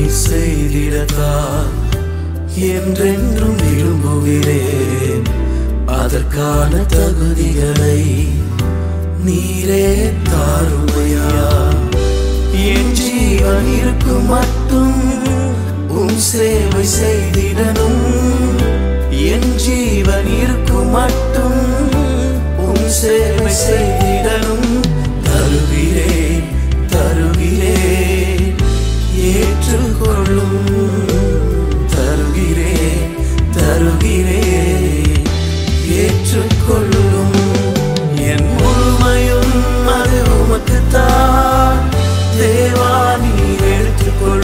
செய்திடத்தான் என்றென்றும் விரும்புகிறேன் அதற்கான தகுதிகளை நீரே தாருமையா என் ஜீவன் இருக்கும் மட்டும் உம் சேவை செய்திடனும் என் ஜீவன் இருக்கும் மட்டும்